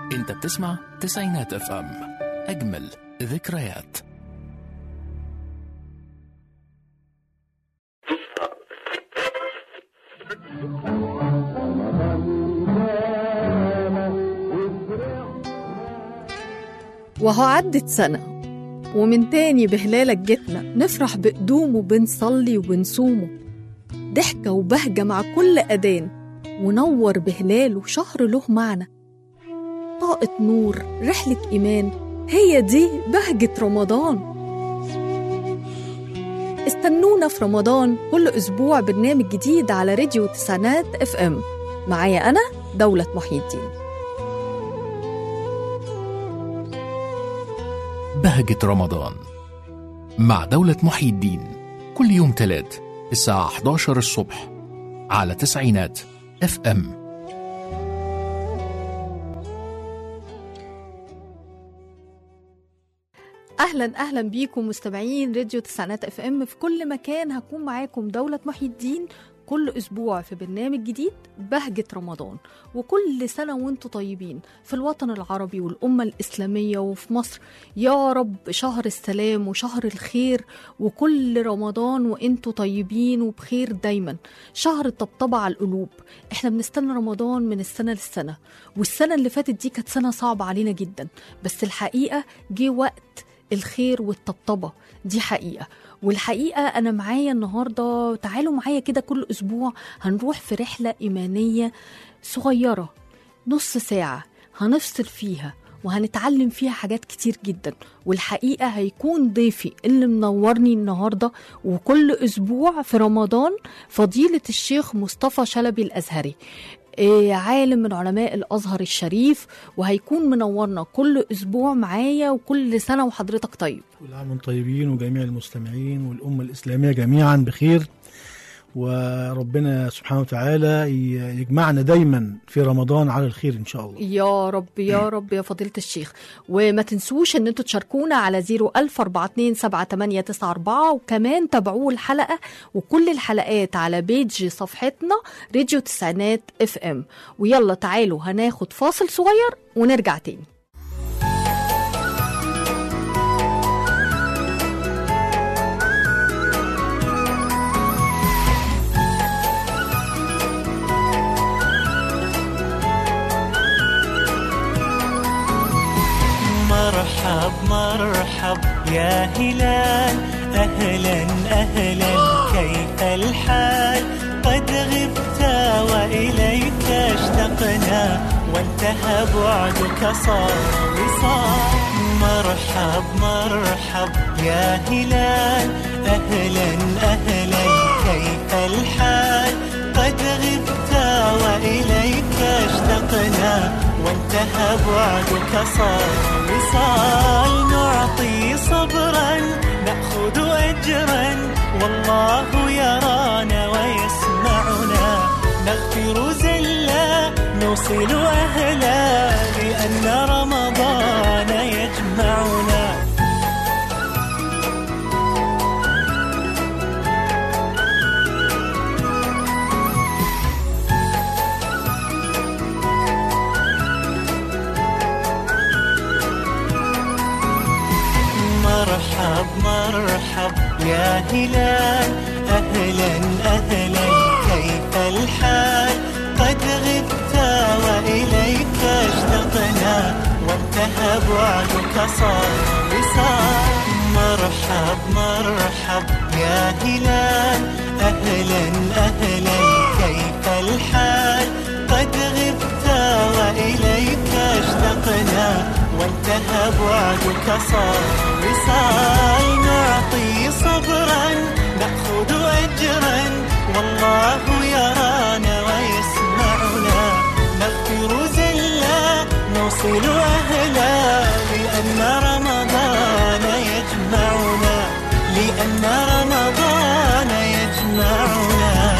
انت بتسمع تسعينات اف ام اجمل ذكريات وهو عدت سنة ومن تاني بهلالك جيتنا نفرح بقدومه بنصلي وبنصومه ضحكة وبهجة مع كل أذان ونور بهلاله شهر له معنى طاقة نور رحلة إيمان هي دي بهجة رمضان استنونا في رمضان كل أسبوع برنامج جديد على راديو تسعينات اف ام معايا أنا دولة محي الدين بهجة رمضان مع دولة محي الدين كل يوم تلات الساعة 11 الصبح على تسعينات اف ام اهلا اهلا بيكم مستمعين راديو تسعينات اف ام في كل مكان هكون معاكم دولة محي الدين كل اسبوع في برنامج جديد بهجة رمضان وكل سنة وانتم طيبين في الوطن العربي والأمة الإسلامية وفي مصر يا رب شهر السلام وشهر الخير وكل رمضان وانتم طيبين وبخير دايما شهر الطبطبة على القلوب احنا بنستنى رمضان من السنة للسنة والسنة اللي فاتت دي كانت سنة صعبة علينا جدا بس الحقيقة جه وقت الخير والطبطبة دي حقيقة والحقيقة أنا معايا النهاردة تعالوا معايا كده كل أسبوع هنروح في رحلة إيمانية صغيرة نص ساعة هنفصل فيها وهنتعلم فيها حاجات كتير جدا والحقيقة هيكون ضيفي اللي منورني النهاردة وكل أسبوع في رمضان فضيلة الشيخ مصطفى شلبي الأزهري إيه، عالم من علماء الازهر الشريف وهيكون منورنا كل اسبوع معايا وكل سنه وحضرتك طيب كل عام وانتم طيبين وجميع المستمعين والأمة الإسلامية جميعا بخير وربنا سبحانه وتعالى ي- يجمعنا دايما في رمضان على الخير إن شاء الله يا رب يا رب يا فضيله الشيخ وما تنسوش ان انتوا تشاركونا على 014278894 وكمان تابعوا الحلقه وكل الحلقات على بيج صفحتنا راديو تسعينات اف ام ويلا تعالوا هناخد فاصل صغير ونرجع تاني مرحب مرحب يا هلال أهلا أهلا كيف الحال قد غبت وإليك اشتقنا وانتهى بعدك صار وصال مرحب مرحب يا هلال أهلا أهلا كيف الحال قد غبت وإليك اشتقنا وانتهى بعدك صار وصال نعطي صبرا نأخذ أجرا والله يرانا ويسمعنا نغفر زلا نوصل أهلا لأن رمضان يجمعنا مرحب مرحب يا هلال أهلا أهلا كيف الحال قد غبت وإليك اشتقنا وانتهى بعدك صار وصال مرحب مرحب يا هلال أهلا أهلا كيف الحال قد غبت وإليك اشتقنا وانتهى بعدك صار وصال نعطي صبرا نأخذ أجرا والله يرانا ويسمعنا نغفر زلا نوصل أهلا لأن رمضان يجمعنا لأن رمضان يجمعنا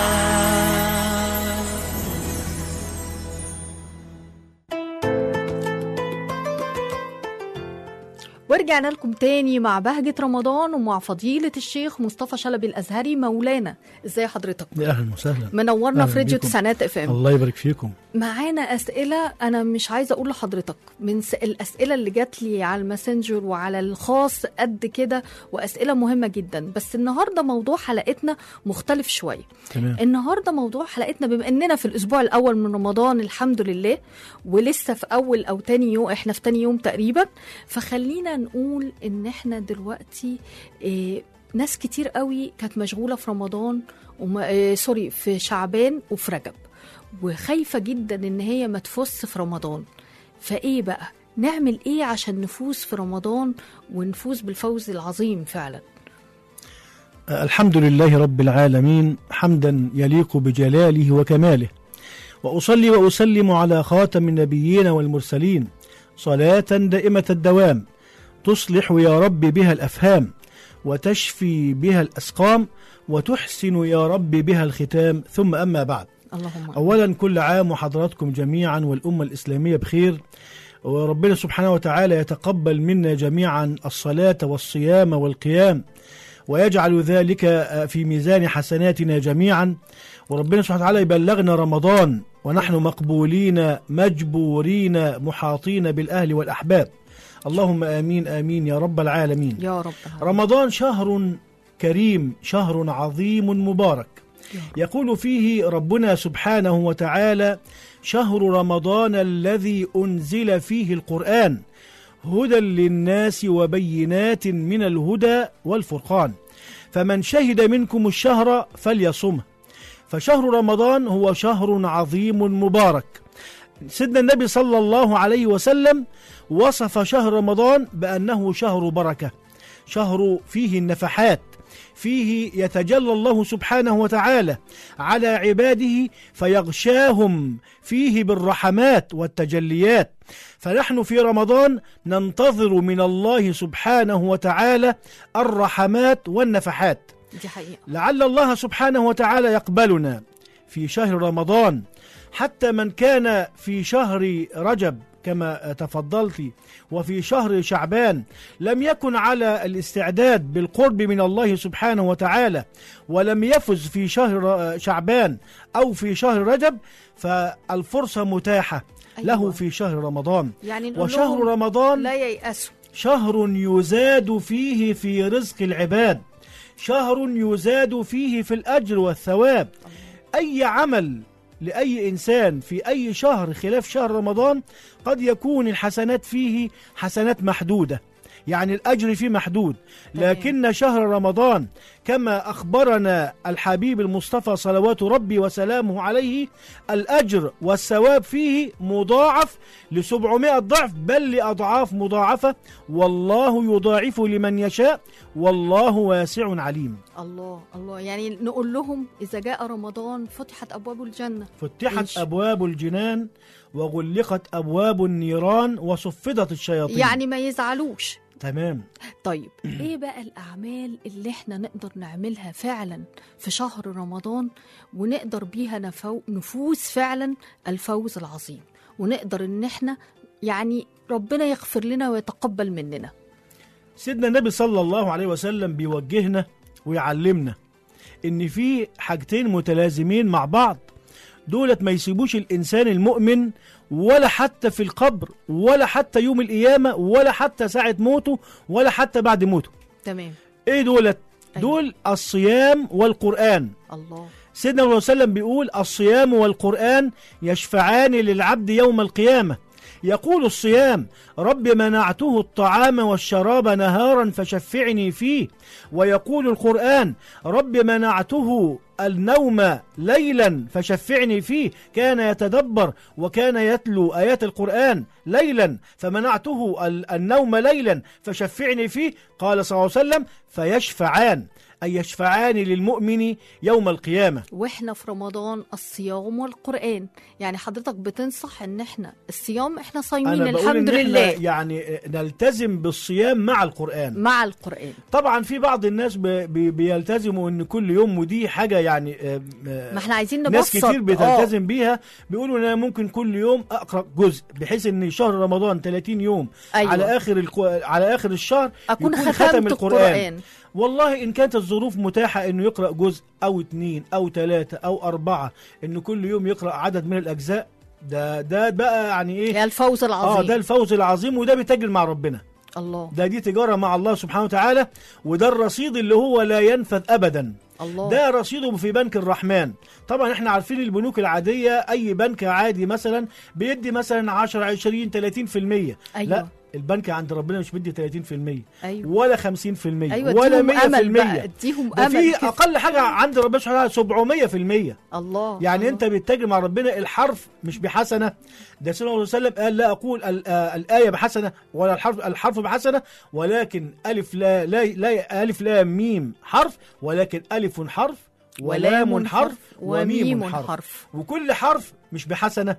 ورجعنا لكم تاني مع بهجة رمضان ومع فضيلة الشيخ مصطفى شلبي الأزهري مولانا ازاي حضرتك يا أهلا وسهلا منورنا أهلا في راديو بيكم. تسعينات اف ام الله يبارك فيكم معانا أسئلة أنا مش عايزة أقول لحضرتك من س- الأسئلة اللي جات لي على الماسنجر وعلى الخاص قد كده وأسئلة مهمة جدا بس النهاردة موضوع حلقتنا مختلف شوية تمام النهارده موضوع حلقتنا بما اننا في الاسبوع الاول من رمضان الحمد لله ولسه في اول او تاني يوم احنا في تاني يوم تقريبا فخلينا نقول ان احنا دلوقتي إيه ناس كتير قوي كانت مشغوله في رمضان وما إيه سوري في شعبان وفي رجب وخايفه جدا ان هي ما تفوز في رمضان فايه بقى نعمل ايه عشان نفوز في رمضان ونفوز بالفوز العظيم فعلا آه، الحمد لله رب العالمين حمدا يليق بجلاله وكماله وأصلي وأسلم على خاتم النبيين والمرسلين صلاة دائمة الدوام تصلح يا رب بها الأفهام وتشفي بها الأسقام وتحسن يا رب بها الختام ثم أما بعد اللهم أولا كل عام وحضراتكم جميعا والأمة الإسلامية بخير وربنا سبحانه وتعالى يتقبل منا جميعا الصلاة والصيام والقيام ويجعل ذلك في ميزان حسناتنا جميعا وربنا سبحانه وتعالى يبلغنا رمضان ونحن مقبولين مجبورين محاطين بالأهل والأحباب اللهم آمين آمين يا رب العالمين يا رب رمضان شهر كريم شهر عظيم مبارك يا رب. يقول فيه ربنا سبحانه وتعالى شهر رمضان الذي أنزل فيه القرآن هدى للناس وبينات من الهدى والفرقان فمن شهد منكم الشهر فليصمه فشهر رمضان هو شهر عظيم مبارك سيدنا النبي صلى الله عليه وسلم وصف شهر رمضان بأنه شهر بركة شهر فيه النفحات فيه يتجلى الله سبحانه وتعالى على عباده فيغشاهم فيه بالرحمات والتجليات فنحن في رمضان ننتظر من الله سبحانه وتعالى الرحمات والنفحات دي حقيقة لعل الله سبحانه وتعالى يقبلنا في شهر رمضان حتى من كان في شهر رجب كما تفضلت وفي شهر شعبان لم يكن على الاستعداد بالقرب من الله سبحانه وتعالى ولم يفز في شهر شعبان او في شهر رجب فالفرصه متاحه له أيوة. في شهر رمضان يعني نقول وشهر لهم رمضان لا ييأسوا شهر يزاد فيه في رزق العباد شهر يزاد فيه في الأجر والثواب أي عمل لأي إنسان في أي شهر خلاف شهر رمضان قد يكون الحسنات فيه حسنات محدودة يعني الأجر فيه محدود تمام. لكن شهر رمضان كما أخبرنا الحبيب المصطفى صلوات ربي وسلامه عليه الأجر والثواب فيه مضاعف لسبعمائة ضعف بل لأضعاف مضاعفة والله يضاعف لمن يشاء والله واسع عليم الله الله يعني نقول لهم إذا جاء رمضان فتحت أبواب الجنة فتحت إيش؟ أبواب الجنان وغلقت أبواب النيران وصفدت الشياطين يعني ما يزعلوش تمام طيب ايه بقى الاعمال اللي احنا نقدر نعملها فعلا في شهر رمضان ونقدر بيها نفو نفوز فعلا الفوز العظيم ونقدر ان احنا يعني ربنا يغفر لنا ويتقبل مننا سيدنا النبي صلى الله عليه وسلم بيوجهنا ويعلمنا ان في حاجتين متلازمين مع بعض دولت ما يسيبوش الانسان المؤمن ولا حتى في القبر ولا حتى يوم القيامه ولا حتى ساعه موته ولا حتى بعد موته تمام ايه دولت أيوة. دول الصيام والقران الله سيدنا النبي صلى الله عليه وسلم بيقول الصيام والقرآن يشفعان للعبد يوم القيامة يقول الصيام رب منعته الطعام والشراب نهارا فشفعني فيه ويقول القرآن رب منعته النوم ليلا فشفعني فيه كان يتدبر وكان يتلو آيات القرآن ليلا فمنعته ال- النوم ليلا فشفعني فيه قال صلى الله عليه وسلم فيشفعان أي يشفعان للمؤمن يوم القيامة واحنا في رمضان الصيام والقران يعني حضرتك بتنصح ان احنا الصيام احنا صايمين أنا بقول الحمد إن إحنا لله يعني نلتزم بالصيام مع القرآن مع القران طبعا في بعض الناس ب- ب- بيلتزموا ان كل يوم ودي حاجة يعني آه، آه، ما احنا عايزين نبسط ناس كتير آه. بتلتزم بيها بيقولوا ان انا ممكن كل يوم اقرا جزء بحيث ان شهر رمضان 30 يوم أيوة. على اخر الكو... على اخر الشهر اكون يكون ختمت القران والله ان كانت الظروف متاحه انه يقرا جزء او اتنين او تلاتة او اربعة انه كل يوم يقرا عدد من الاجزاء ده ده بقى يعني ايه يا الفوز اه العظيم ده الفوز العظيم وده بيتاجر مع ربنا الله ده دي تجاره مع الله سبحانه وتعالى وده الرصيد اللي هو لا ينفذ ابدا الله ده رصيده في بنك الرحمن طبعا احنا عارفين البنوك العاديه اي بنك عادي مثلا بيدي مثلا 10 20 30% أيوة. لا البنك عند ربنا مش بيدي 30% ايوه ولا 50% ايوه ولا اديهم امل بقى 100% اديهم ده امل في كده. اقل حاجه عند ربنا سبحانه وتعالى 700% الله يعني الله. انت بتتاجر مع ربنا الحرف مش بحسنه ده سيدنا الله عليه وسلم قال لا اقول ال- آه، الايه بحسنه ولا الحرف الحرف بحسنه ولكن الف لا لا, لا الف لام ميم حرف ولكن الف حرف ولام حرف وميم حرف, حرف وكل حرف مش بحسنه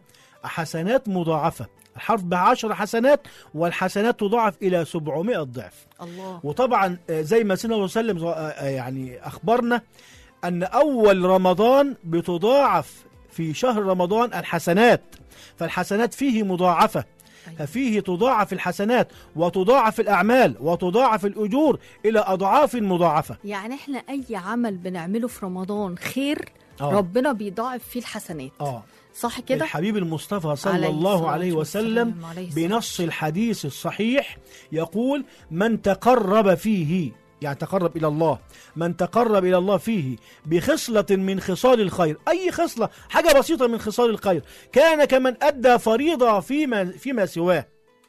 حسنات مضاعفه الحرف بعشر حسنات والحسنات تضاعف الى 700 ضعف الله وطبعا آه، زي ما سيدنا الله عليه وسلم آه، آه، يعني اخبرنا ان اول رمضان بتضاعف في شهر رمضان الحسنات فالحسنات فيه مضاعفه أيوة. ففيه تضاعف الحسنات وتضاعف الاعمال وتضاعف الاجور الى اضعاف مضاعفه يعني احنا اي عمل بنعمله في رمضان خير آه. ربنا بيضاعف فيه الحسنات اه صح كده الحبيب المصطفى صلى عليه الله الصلاة عليه وسلم والسلام، عليه الصلاة بنص الحديث الصحيح يقول من تقرب فيه يعني تقرب إلى الله من تقرب إلى الله فيه بخصلة من خصال الخير أي خصلة حاجة بسيطة من خصال الخير كان كمن أدى فريضة فيما, فيما سواه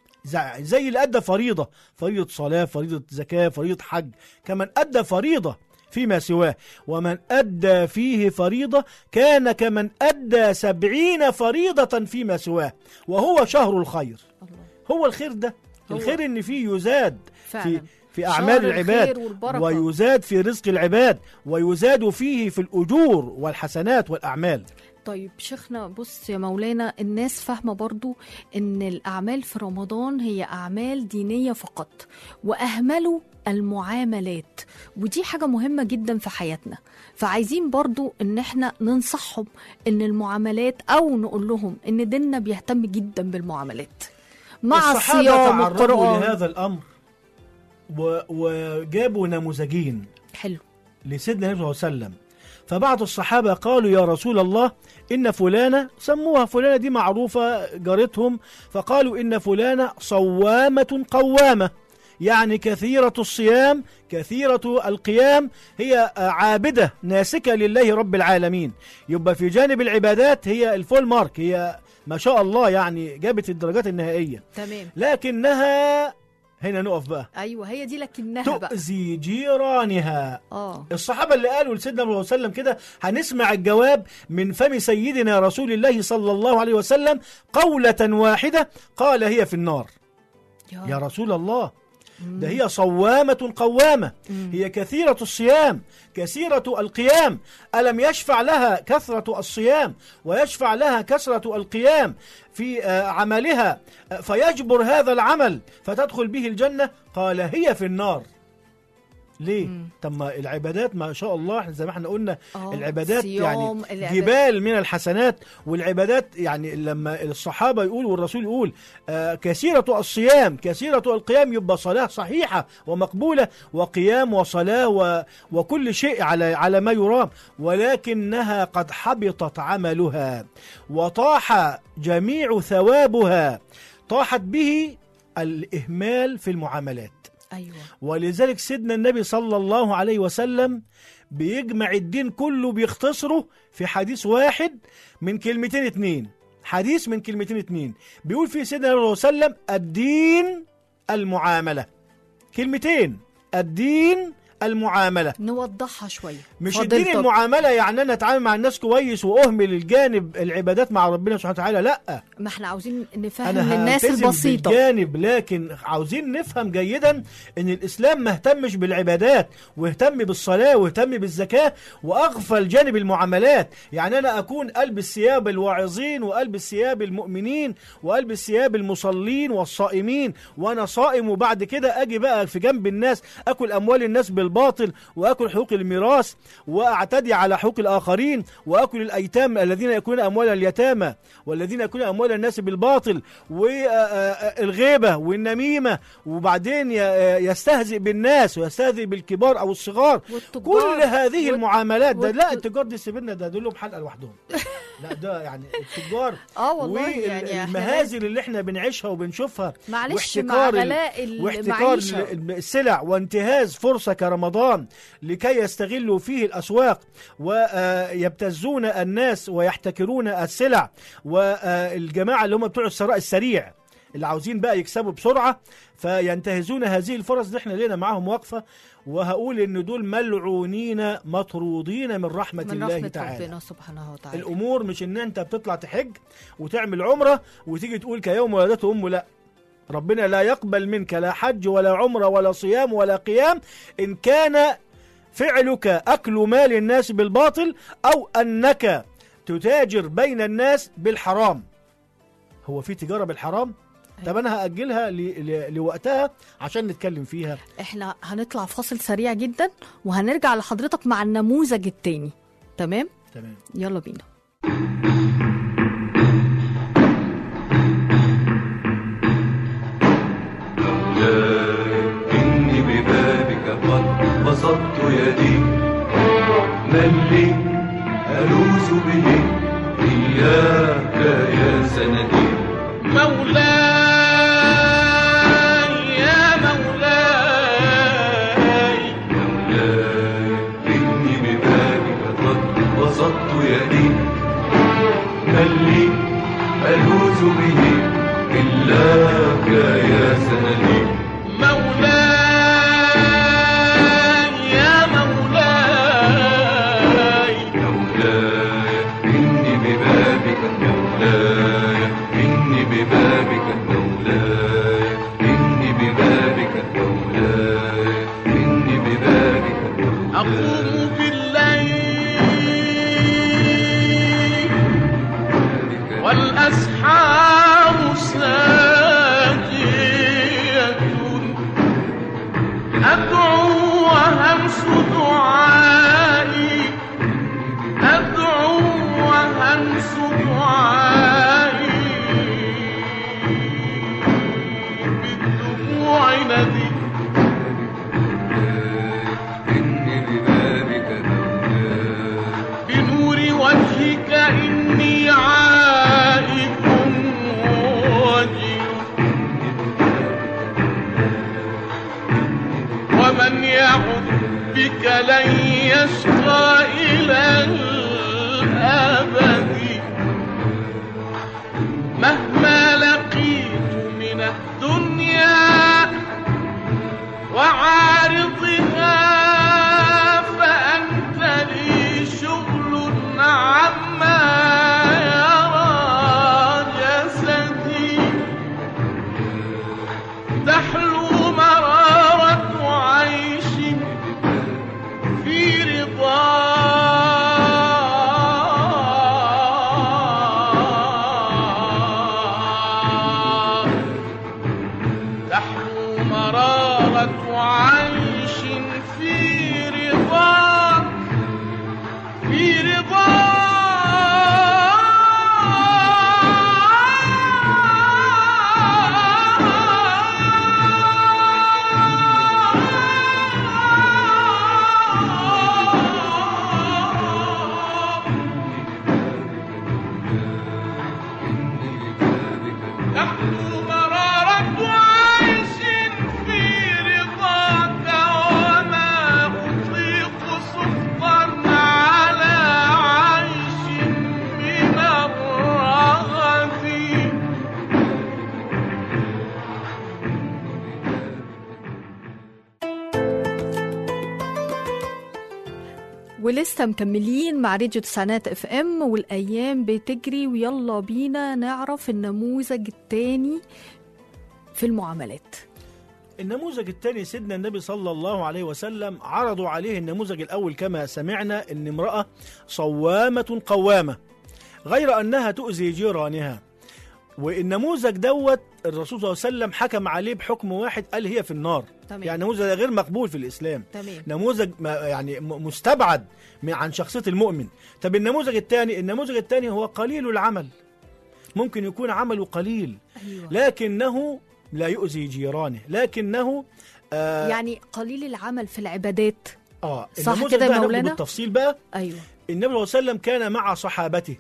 زي زي اللي أدى فريضة فريضة صلاة فريضة زكاة فريضة حج كمن أدى فريضة فيما سواه ومن أدى فيه فريضة كان كمن أدى سبعين فريضة فيما سواه وهو شهر الخير الله هو الخير ده هو- الخير ان فيه يزاد في فعلا في شهر اعمال الخير العباد والبركة. ويزاد في رزق العباد ويزاد فيه في الاجور والحسنات والاعمال طيب شيخنا بص يا مولانا الناس فاهمة برضو ان الأعمال في رمضان هي أعمال دينية فقط وأهملوا المعاملات ودي حاجة مهمة جدا في حياتنا فعايزين برضو ان احنا ننصحهم ان المعاملات او نقول لهم ان ديننا بيهتم جدا بالمعاملات مع الصحابة الصيام تعرضوا والقرآن لهذا الامر و... وجابوا نموذجين حلو لسيدنا النبي صلى الله عليه وسلم فبعض الصحابة قالوا يا رسول الله إن فلانة سموها فلانة دي معروفة جارتهم فقالوا إن فلانة صوامة قوامة يعني كثيرة الصيام كثيرة القيام هي عابدة ناسكة لله رب العالمين يبقى في جانب العبادات هي الفول مارك هي ما شاء الله يعني جابت الدرجات النهائية تمام لكنها هنا نقف بقى ايوه هي دي لكنها بقى تؤذي جيرانها اه الصحابة اللي قالوا لسيدنا النبي صلى الله عليه وسلم كده هنسمع الجواب من فم سيدنا رسول الله صلى الله عليه وسلم قولة واحدة قال هي في النار يا رسول الله ده هي صوامة قوامة مم. هي كثيرة الصيام كثيرة القيام ألم يشفع لها كثرة الصيام ويشفع لها كثرة القيام في آه، عملها آه، فيجبر هذا العمل فتدخل به الجنة قال هي في النار ليه؟ مم. طب ما العبادات ما شاء الله احنا زي ما احنا قلنا آه، العبادات صيام، يعني العبادات. جبال من الحسنات والعبادات يعني لما الصحابة يقول والرسول يقول آه كثيرة الصيام كثيرة القيام يبقى صلاة صحيحة ومقبولة وقيام وصلاة و وكل شيء على على ما يرام ولكنها قد حبطت عملها وطاح جميع ثوابها طاحت به الإهمال في المعاملات ايوه ولذلك سيدنا النبي صلى الله عليه وسلم بيجمع الدين كله بيختصره في حديث واحد من كلمتين اتنين حديث من كلمتين اتنين بيقول فيه سيدنا النبي صلى الله عليه وسلم الدين المعاملة كلمتين الدين المعاملة نوضحها شويه مش فضيلتك. الدين المعاملة يعني أنا أتعامل مع الناس كويس وأهمل الجانب العبادات مع ربنا سبحانه وتعالى لأ ما احنا عاوزين نفهم انا للناس هلتزم البسيطه بالجانب لكن عاوزين نفهم جيدا ان الاسلام ما اهتمش بالعبادات واهتم بالصلاه واهتم بالزكاه واغفل جانب المعاملات يعني انا اكون قلب ثياب الواعظين وقلب ثياب المؤمنين وقلب ثياب المصلين والصائمين وانا صائم وبعد كده اجي بقى في جنب الناس اكل اموال الناس بالباطل واكل حقوق الميراث واعتدي على حقوق الاخرين واكل الايتام الذين ياكلون اموال اليتامى والذين ياكلون اموال الناس بالباطل والغيبه والنميمه وبعدين ي- يستهزئ بالناس ويستهزئ بالكبار او الصغار والتجار كل هذه والت- المعاملات ده لا والت- التجار دي سيبنا ده دول لهم حلقه لوحدهم لا ده يعني التجار اه والله يعني احنا والمهازل اللي احنا بنعيشها وبنشوفها معلش مع واحتكار ال- غلاء واحتكار المعيشة ال- السلع وانتهاز فرصة كرمضان لكي يستغلوا فيه الأسواق ويبتزون الناس ويحتكرون السلع والجماعة اللي هم بتوع الثراء السريع اللي عاوزين بقى يكسبوا بسرعة فينتهزون هذه الفرص دي احنا لنا معاهم وقفة وهقول ان دول ملعونين مطرودين من رحمة من الله رحمة تعالى ربنا سبحانه وتعالى الامور مش ان انت بتطلع تحج وتعمل عمره وتيجي تقول كيوم ولدته امه لا ربنا لا يقبل منك لا حج ولا عمره ولا صيام ولا قيام ان كان فعلك اكل مال الناس بالباطل او انك تتاجر بين الناس بالحرام هو في تجاره بالحرام طب انا هاجلها ل- ل- لوقتها عشان نتكلم فيها احنا هنطلع فاصل سريع جدا وهنرجع لحضرتك مع النموذج التاني تمام تمام يلا بينا إني ببابك قد بسطت يدي من لي ألوذ به إياك يا سندي مولاي يا مولاي مولاي إني ببابك قد بسطت يدي من لي ألوذ به إلاك يا سندي مولاي يا مولاي مولاي إني ببابك مولاي إني ببابك مولاي إني ببابك مولاي إني ببابك مولاي أقوم بالليل والأسحار ساجية أدعو وهمس دعائي أدعو وهمس دعائي بالدموع ندي إني ببابك بنور وجهك إني عائد وجل ومن يعد بك لن يشقى إلى الأبد مهما لقيت من الدنيا وعارضها فأنت لي شغل عما يرى جسدي تحلو مرارة عيش في رضا تحلو مرارة عيش في رضا في رضا تحلو مرارة عيش في رضاك وما أطيق سخطا على عيش من الرغد ولسه مكملين مع راديو تسعينات اف ام والايام بتجري ويلا بينا نعرف النموذج التاني في المعاملات النموذج الثاني سيدنا النبي صلى الله عليه وسلم عرضوا عليه النموذج الأول كما سمعنا أن امرأة صوامة قوامة غير أنها تؤذي جيرانها والنموذج دوت الرسول صلى الله عليه وسلم حكم عليه بحكم واحد قال هي في النار تمام. يعني نموذج غير مقبول في الإسلام تمام نموذج ما- يعني م- مستبعد من- عن شخصية المؤمن طب النموذج الثاني النموذج الثاني هو قليل العمل ممكن يكون عمله قليل ايوه لكنه لا يؤذي جيرانه لكنه آه يعني قليل العمل في العبادات اه صح النموذج كده يا ده هناخده مولانا؟ بالتفصيل بقى ايوه النبي صلى الله عليه وسلم كان مع صحابته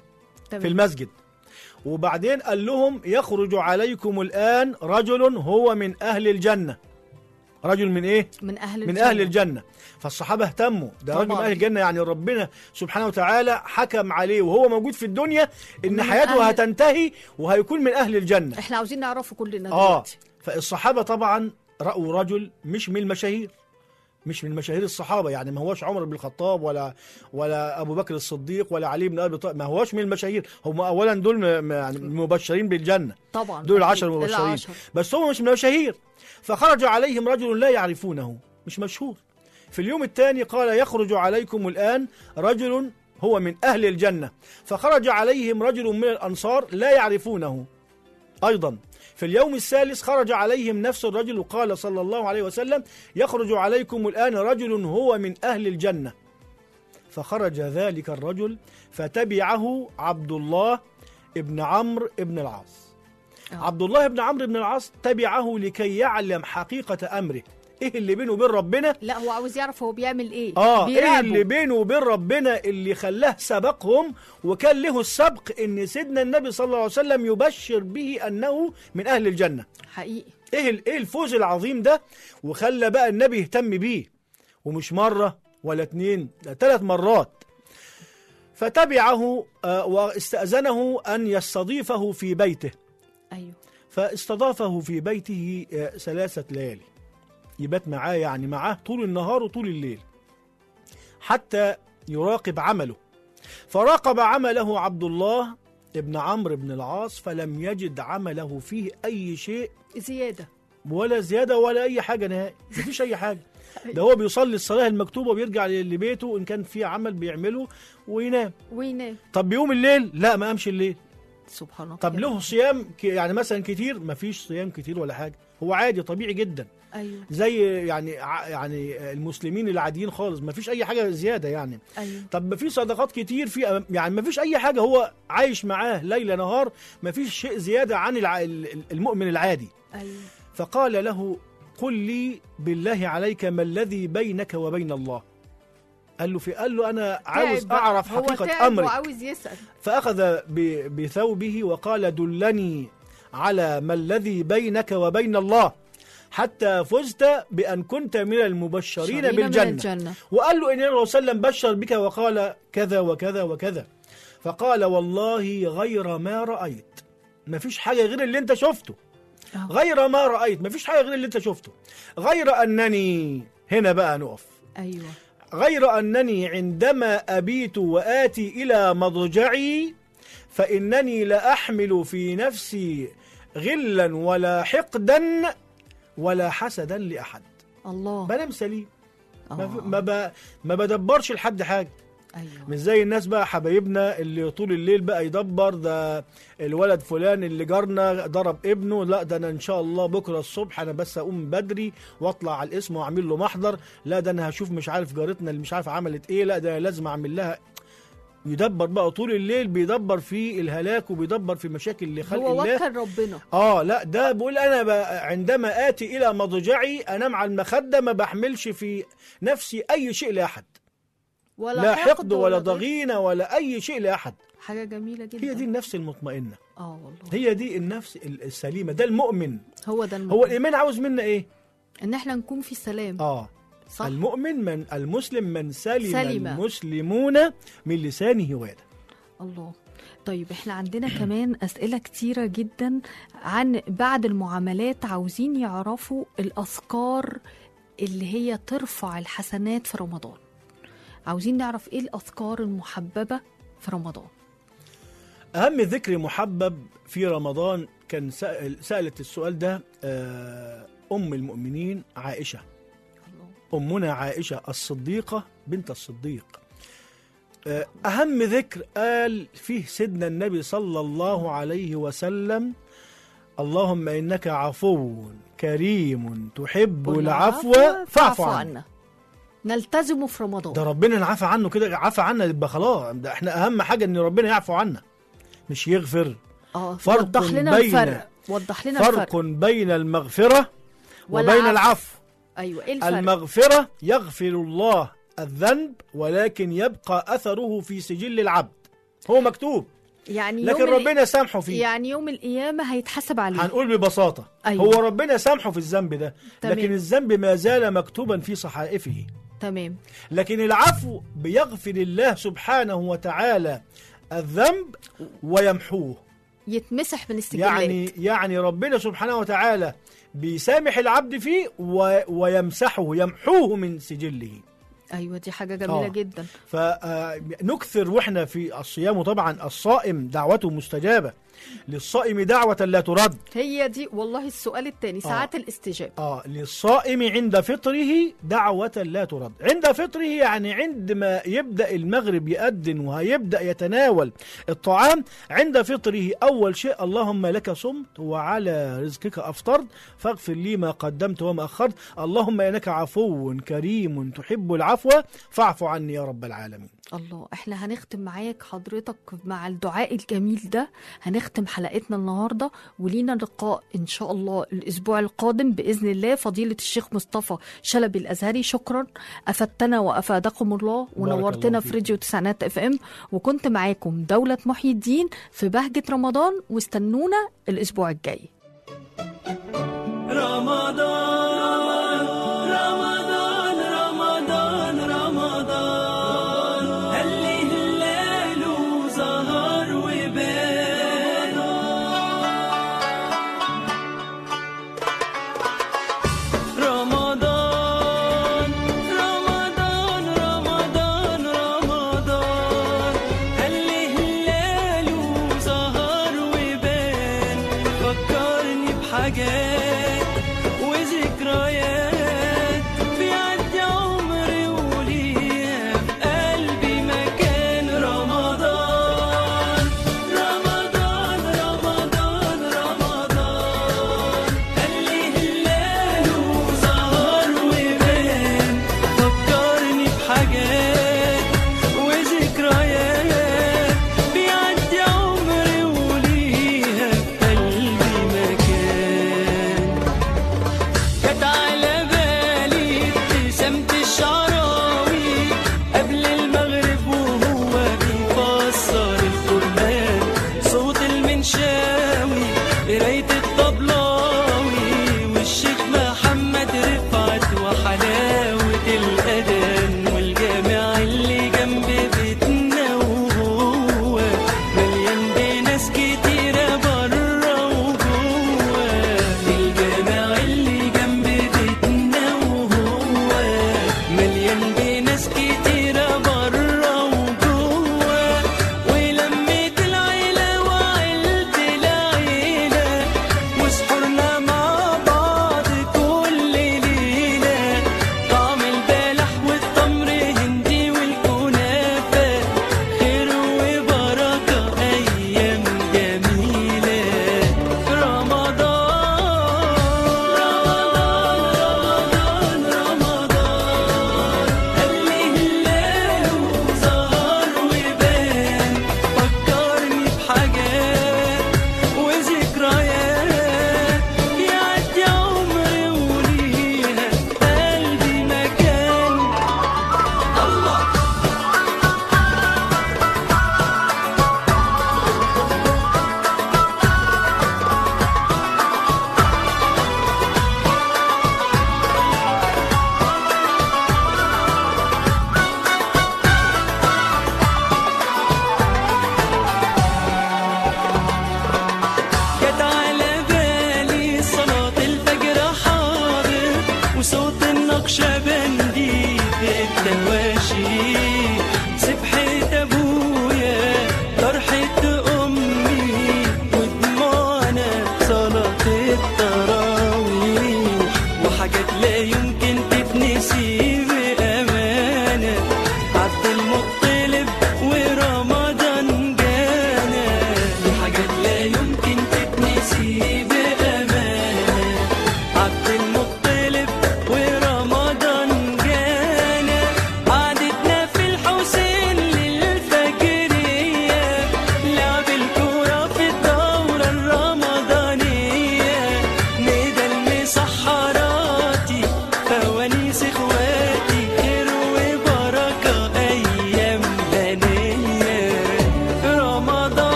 تمام. في المسجد وبعدين قال لهم يخرج عليكم الآن رجل هو من أهل الجنة رجل من إيه؟ من اهل من الجنة. أهل الجنة فالصحابة اهتموا ده رجل من طبعاً. أهل الجنة يعني ربنا سبحانه وتعالى حكم عليه وهو موجود في الدنيا إن من حياته أهل- هتنتهي وهيكون من أهل الجنة احنا عاوزين نعرفه كلنا آه دلوقتي فالصحابة طبعا رأوا رجل مش من المشاهير مش من مشاهير الصحابة يعني ما هوش عمر بن الخطاب ولا ولا أبو بكر الصديق ولا علي بن أبي طالب ما هوش من المشاهير هم أولا دول م- م- يعني مبشرين بالجنة طبعا دول أكيد. العشر المبشرين العشر. بس هم مش من المشاهير فخرج عليهم رجل لا يعرفونه مش مشهور في اليوم الثاني قال يخرج عليكم الآن رجل هو من أهل الجنة فخرج عليهم رجل من الأنصار لا يعرفونه أيضا في اليوم الثالث خرج عليهم نفس الرجل وقال صلى الله عليه وسلم يخرج عليكم الآن رجل هو من أهل الجنة فخرج ذلك الرجل فتبعه عبد الله ابن عمرو ابن العاص آه. عبد الله بن عمرو بن العاص تبعه لكي يعلم حقيقة أمره إيه اللي بينه وبين ربنا لا هو عاوز يعرف هو بيعمل ايه اه ايه بيراقبه. اللي بينه وبين ربنا اللي خلاه سبقهم وكان له السبق ان سيدنا النبي صلى الله عليه وسلم يبشر به انه من اهل الجنه حقيقي ايه ال- ايه الفوز العظيم ده وخلى بقى النبي يهتم بيه ومش مره ولا اتنين ده ثلاث مرات فتبعه آه، واستأذنه أن يستضيفه في بيته ايوه فاستضافه في بيته آه، ثلاثة ليالي يبات معاه يعني معاه طول النهار وطول الليل حتى يراقب عمله فراقب عمله عبد الله ابن عمرو بن العاص فلم يجد عمله فيه أي شيء زياده ولا زيادة ولا أي حاجة نهائي مفيش أي حاجة ده هو بيصلي الصلاة المكتوبة وبيرجع لبيته إن كان في عمل بيعمله وينام وينام طب بيقوم الليل لا ما قامش الليل سبحان الله طب له صيام ك- يعني مثلا كتير مفيش صيام كتير ولا حاجة هو عادي طبيعي جدا ايوه زي يعني ع- يعني المسلمين العاديين خالص مفيش أي حاجة زيادة يعني ايوه طب ما في صدقات كتير في يعني ما فيش اي حاجه هو عايش معاه ليل نهار ما فيش شيء زياده عن الع... ال- المؤمن العادي ايوه فقال له قل لي بالله عليك ما الذي بينك وبين الله قال له في قال له انا عاوز تعب بقى. اعرف هو حقيقه تعب امرك وعاوز يسال فاخذ ب... بثوبه وقال دلني على ما الذي بينك وبين الله حتى فزت بان كنت من المبشرين شرينا من بالجنه الجنه وقال له ان النبي صلى الله عليه وسلم بشر بك وقال كذا وكذا وكذا فقال والله غير ما رايت ما فيش حاجه غير اللي انت شفته آه. غير ما رايت ما فيش حاجه غير اللي انت شفته غير انني هنا بقى نقف ايوه غير انني عندما ابيت واتي الى مضجعي فانني لاحمل في نفسي غلا ولا حقدا ولا حسدا لاحد الله بنام سليم ما, آه. ما, ب... ما بدبرش لحد حاجه ايوه مش زي الناس بقى حبايبنا اللي طول الليل بقى يدبر ده الولد فلان اللي جارنا ضرب ابنه لا ده انا ان شاء الله بكره الصبح انا بس اقوم بدري واطلع على الاسم واعمل له محضر لا ده انا هشوف مش عارف جارتنا اللي مش عارف عملت ايه لا ده أنا لازم اعمل لها يدبر بقى طول الليل بيدبر في الهلاك وبيدبر في مشاكل لخلق هو الله وكل ربنا اه لا ده بقول انا بقى عندما اتي الى مضجعي انام على المخده ما بحملش في نفسي اي شيء لاحد ولا لا حقد ولا ضغط. ضغينه ولا اي شيء لاحد حاجه جميله جدا هي دي النفس المطمئنه اه والله هي دي النفس ال- السليمه ده المؤمن هو ده المهم. هو الايمان عاوز منا ايه ان احنا نكون في سلام اه صح المؤمن من المسلم من سلم, سلم. المسلمون من لسانه ويده الله طيب احنا عندنا كمان اسئله كتيره جدا عن بعد المعاملات عاوزين يعرفوا الاذكار اللي هي ترفع الحسنات في رمضان عاوزين نعرف ايه الاذكار المحببه في رمضان اهم ذكر محبب في رمضان كان سأل سالت السؤال ده آه، ام المؤمنين عائشه الله أمنا عائشة الصديقة بنت الصديق آه، أهم ذكر قال فيه سيدنا النبي صلى الله عليه وسلم اللهم إنك عفو كريم تحب العفو فاعف عنا نلتزمه في رمضان ده ربنا نعفى عنه كده عفى عنا يبقى خلاص ده احنا أهم حاجة إن ربنا يعفو عنا مش يغفر اه فرق وضح لنا بين- الفرق وضح لنا فرق الفرق بين المغفرة وبين والعفو. العفو ايوه ايه الفرق المغفرة يغفر الله الذنب ولكن يبقى أثره في سجل العبد هو مكتوب يعني لكن يوم ال- ربنا سامحه فيه يعني يوم القيامة هيتحاسب عليه هنقول ببساطة أيوة. هو ربنا سامحه في الذنب ده تمام. لكن الذنب ما زال مكتوبا في صحائفه تمام لكن العفو بيغفر الله سبحانه وتعالى الذنب ويمحوه يتمسح من السجلات يعني يعني ربنا سبحانه وتعالى بيسامح العبد فيه و ويمسحه يمحوه من سجله ايوه دي حاجة جميلة آه. جدا فنكثر واحنا في الصيام وطبعا الصائم دعوته مستجابة للصائم دعوة لا ترد هي دي والله السؤال التاني ساعات الاستجابة آه للصائم عند فطره دعوة لا ترد عند فطره يعني عندما يبدأ المغرب يأذن وهيبدأ يتناول الطعام عند فطره أول شيء اللهم لك صمت وعلى رزقك أفطرت فاغفر لي ما قدمت وما أخرت اللهم إنك عفو كريم تحب العفو فاعف عني يا رب العالمين الله احنا هنختم معاك حضرتك مع الدعاء الجميل ده هنختم حلقتنا النهارده ولينا لقاء ان شاء الله الاسبوع القادم باذن الله فضيله الشيخ مصطفى شلبي الازهري شكرا افدتنا وافادكم الله ونورتنا الله في فيك. راديو تسعينات اف ام وكنت معاكم دوله محي الدين في بهجه رمضان واستنونا الاسبوع الجاي رمضان رمضان رمضان رمضان هل هلاله ظهر وبان رمضان رمضان رمضان رمضان هل هلاله ظهر وبان فكرني بحاجات وذكريات بيعدي عمري وليها في قلبي مكان رمضان رمضان رمضان رمضان قال لي هلاله ظهر وبان فكرني بحاجات وذكريات بيعدي عمري وليها في قلبي مكان جت على بالي ابتسامة الشعراوي قبل المغرب وهو بيفسر القرآن صوت المنشاوي قراية الطبلة